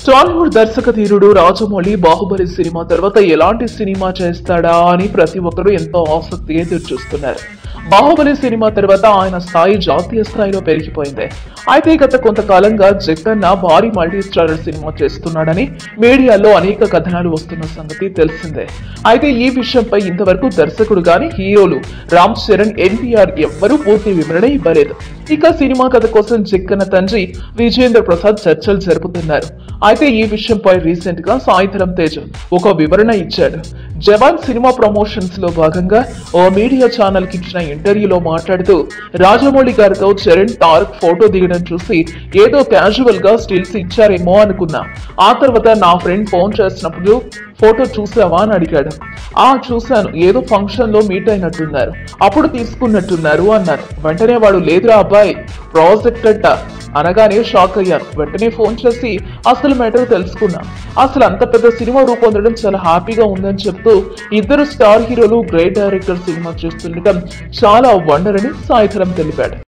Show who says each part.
Speaker 1: టాలీవుడ్ దర్శక ధీరుడు రాజమౌళి బాహుబలి సినిమా తర్వాత ఎలాంటి సినిమా చేస్తాడా అని ప్రతి ఒక్కరూ ఎంతో ఆసక్తిగా ఎదురు చూస్తున్నారు బాహుబలి సినిమా తర్వాత ఆయన స్థాయి జాతీయ స్థాయిలో పెరిగిపోయింది అయితే గత కొంతకాలంగా జగన్న భారీ మల్టీ స్టారర్ సినిమా చేస్తున్నాడని మీడియాలో అనేక కథనాలు వస్తున్న సంగతి తెలిసిందే అయితే ఈ విషయంపై ఇంతవరకు దర్శకుడు గాని హీరోలు రామ్ చరణ్ ఎన్టీఆర్ ఎవ్వరూ పూర్తి వివరణ ఇవ్వలేదు ఇక సినిమా కథ కోసం జక్కన్న తండ్రి విజేంద్ర ప్రసాద్ చర్చలు జరుపుతున్నారు అయితే ఈ విషయంపై రీసెంట్ గా సాయంత్రం తేజ్ ఒక వివరణ ఇచ్చాడు జవాన్ సినిమా ప్రమోషన్స్ లో భాగంగా ఓ మీడియా ఛానల్ కి ఇచ్చిన ఇంటర్వ్యూలో మాట్లాడుతూ రాజమౌళి గారితో చరణ్ తారక్ ఫోటో దిగడం చూసి ఏదో క్యాజువల్ గా స్టిల్స్ ఇచ్చారేమో అనుకున్నా ఆ తర్వాత నా ఫ్రెండ్ ఫోన్ చేసినప్పుడు ఫోటో చూసావా అని అడిగాడు ఆ చూశాను ఏదో ఫంక్షన్ లో మీట్ అయినట్టున్నారు అప్పుడు తీసుకున్నట్టున్నారు అన్నారు వెంటనే వాడు లేదురా అబ్బాయి ప్రాజెక్ట్ అట్ట అనగానే షాక్ అయ్యాను వెంటనే ఫోన్ చేసి అసలు మ్యాటర్ తెలుసుకున్నా అసలు అంత పెద్ద సినిమా రూపొందడం చాలా హ్యాపీగా ఉందని చెప్తూ ఇద్దరు స్టార్ హీరోలు గ్రేట్ డైరెక్టర్ సినిమా చేస్తుండటం చాలా వండర్ అని సాయిధరం తెలిపాడు